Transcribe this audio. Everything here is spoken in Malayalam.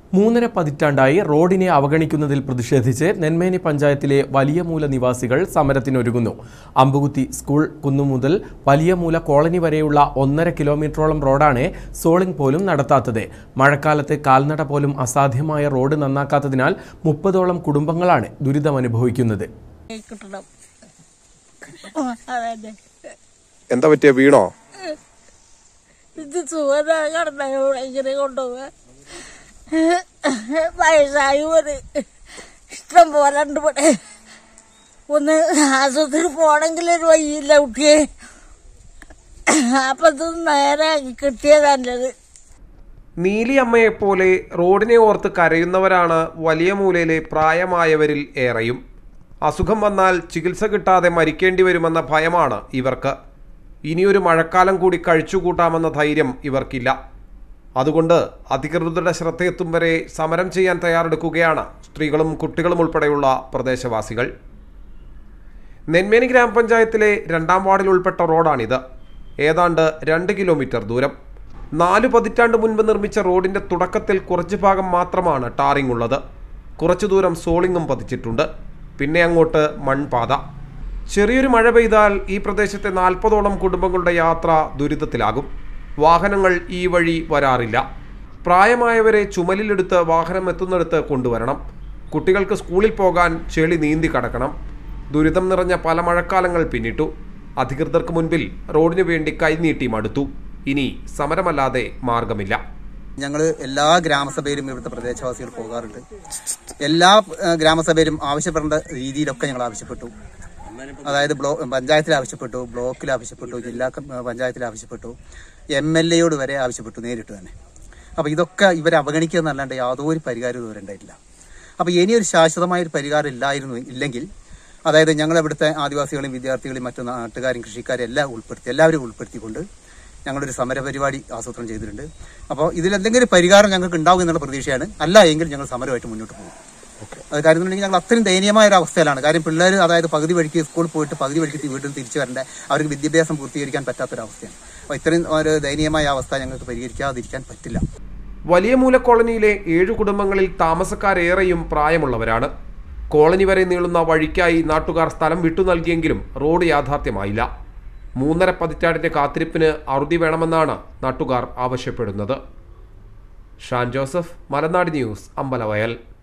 മൂന്നര പതിറ്റാണ്ടായി റോഡിനെ അവഗണിക്കുന്നതിൽ പ്രതിഷേധിച്ച് നെന്മേനി പഞ്ചായത്തിലെ വലിയ മൂല നിവാസികൾ സമരത്തിനൊരുങ്ങുന്നു അമ്പുകുത്തി സ്കൂൾ കുന്നു മുതൽ വലിയ മൂല കോളനി വരെയുള്ള ഒന്നര കിലോമീറ്ററോളം റോഡാണ് സോളിംഗ് പോലും നടത്താത്തത് മഴക്കാലത്ത് കാൽനട പോലും അസാധ്യമായ റോഡ് നന്നാക്കാത്തതിനാൽ മുപ്പതോളം കുടുംബങ്ങളാണ് ദുരിതമനുഭവിക്കുന്നത് കിട്ടണം അതെ എന്താ പറ്റിയ വീണോ ഇത് സുഖം കടന്ന ഇങ്ങനെ കൊണ്ടുപോവാ വയസ്സായി ഒരു ഇഷ്ടം പോലെ ഉണ്ട് ഇവിടെ ഒന്ന് ആശുപത്രി പോണെങ്കിൽ ഒരു വഴിയില്ല കുട്ടിയെ അപ്പൊ ഇത് നേരെ കിട്ടിയത് നല്ലത് നീലിയമ്മയെപ്പോലെ റോഡിനെ ഓർത്ത് കരയുന്നവരാണ് വലിയ മൂലയിലെ പ്രായമായവരിൽ ഏറെയും അസുഖം വന്നാൽ ചികിത്സ കിട്ടാതെ മരിക്കേണ്ടി വരുമെന്ന ഭയമാണ് ഇവർക്ക് ഇനിയൊരു മഴക്കാലം കൂടി കഴിച്ചുകൂട്ടാമെന്ന ധൈര്യം ഇവർക്കില്ല അതുകൊണ്ട് അധികൃതരുടെ ശ്രദ്ധയെത്തും വരെ സമരം ചെയ്യാൻ തയ്യാറെടുക്കുകയാണ് സ്ത്രീകളും കുട്ടികളും ഉൾപ്പെടെയുള്ള പ്രദേശവാസികൾ നെന്മേനി ഗ്രാമപഞ്ചായത്തിലെ രണ്ടാം വാർഡിൽ ഉൾപ്പെട്ട റോഡാണിത് ഏതാണ്ട് രണ്ട് കിലോമീറ്റർ ദൂരം നാലു പതിറ്റാണ്ട് മുൻപ് നിർമ്മിച്ച റോഡിന്റെ തുടക്കത്തിൽ കുറച്ച് ഭാഗം മാത്രമാണ് ടാറിംഗ് ഉള്ളത് കുറച്ചു ദൂരം സോളിങ്ങും പതിച്ചിട്ടുണ്ട് പിന്നെ അങ്ങോട്ട് മൺപാത ചെറിയൊരു മഴ പെയ്താൽ ഈ പ്രദേശത്തെ നാൽപ്പതോളം കുടുംബങ്ങളുടെ യാത്ര ദുരിതത്തിലാകും വാഹനങ്ങൾ ഈ വഴി വരാറില്ല പ്രായമായവരെ ചുമലിലെടുത്ത് വാഹനം എത്തുന്നിടത്ത് കൊണ്ടുവരണം കുട്ടികൾക്ക് സ്കൂളിൽ പോകാൻ ചെളി നീന്തി കടക്കണം ദുരിതം നിറഞ്ഞ പല മഴക്കാലങ്ങൾ പിന്നിട്ടു അധികൃതർക്ക് മുൻപിൽ റോഡിനു വേണ്ടി കൈനീട്ടി മടുത്തു ഇനി സമരമല്ലാതെ മാർഗമില്ല ഞങ്ങൾ എല്ലാ ഗ്രാമസഭയിലും ഇവിടുത്തെ പ്രദേശവാസികൾ പോകാറുണ്ട് എല്ലാ ഏഹ്, ഗ്രാമസഭയിലും ആവശ്യപ്പെടേണ്ട രീതിയിലൊക്കെ ഞങ്ങൾ ആവശ്യപ്പെട്ടു അതായത് ബ്ലോ പഞ്ചായത്തിൽ ആവശ്യപ്പെട്ടു ബ്ലോക്കിൽ ആവശ്യപ്പെട്ടു ജില്ലാ കം- ഏഹ്, പഞ്ചായത്തിൽ ആവശ്യപ്പെട്ടു എം എൽ എയോട് വരെ ആവശ്യപ്പെട്ടു നേരിട്ട് തന്നെ അപ്പൊ ഇതൊക്കെ ഇവരെ അവഗണിക്കുക എന്നല്ലാണ്ട് യാതൊരു പരിഹാരവും ഇതുവരെ ഉണ്ടായിട്ടില്ല അപ്പൊ ഇനിയൊരു ശാശ്വതമായ ഒരു പരിഹാരം ഇല്ലായിരുന്നു ഇല്ലെങ്കിൽ അതായത് ഞങ്ങൾ ഇവിടുത്തെ ആദിവാസികളെയും വിദ്യാർത്ഥികളെയും മറ്റു നാട്ടുകാരും കൃഷിക്കാരും എല്ലാം ഉൾപ്പെടുത്തി എല്ലാവരും ഉൾപ്പെടുത്തിക്കൊണ്ട് ഞങ്ങളൊരു സമര പരിപാടി ആസൂത്രണം ചെയ്തിട്ടുണ്ട് അപ്പോൾ ഇതിലെന്തെങ്കിലും പരിഹാരം ഞങ്ങൾക്ക് ഉണ്ടാവും എന്നുള്ള പ്രതീക്ഷയാണ് അല്ല എങ്കിൽ ഞങ്ങൾ സമരമായിട്ട് മുന്നോട്ട് പോകും അത് കാര്യം എന്നുണ്ടെങ്കിൽ ഞങ്ങൾ അത്രയും ദയനീയമായ ഒരു അവസ്ഥയിലാണ് കാര്യം പിള്ളേർ അതായത് പകുതി വഴിക്ക് സ്കൂളിൽ പോയിട്ട് പകുതി വഴിക്ക് വീട്ടിൽ തിരിച്ചു വരേണ്ട അവർക്ക് വിദ്യാഭ്യാസം പൂർത്തീകരിക്കാൻ പറ്റാത്തൊരവസ്ഥയാണ് അപ്പോൾ ഇത്രയും ഒരു ദയനീയമായ അവസ്ഥ ഞങ്ങൾക്ക് പരിഹരിക്കാതിരിക്കാൻ പറ്റില്ല വലിയ മൂല കോളനിയിലെ ഏഴു കുടുംബങ്ങളിൽ താമസക്കാരേറെയും പ്രായമുള്ളവരാണ് കോളനി വരെ നീളുന്ന വഴിക്കായി നാട്ടുകാർ സ്ഥലം വിട്ടു നൽകിയെങ്കിലും റോഡ് യാഥാർത്ഥ്യമായില്ല മൂന്നര പതിറ്റാണ്ടിന്റെ കാത്തിരിപ്പിന് അറുതി വേണമെന്നാണ് നാട്ടുകാർ ആവശ്യപ്പെടുന്നത് ഷാൻ ജോസഫ് മലനാട് ന്യൂസ് അമ്പലവയൽ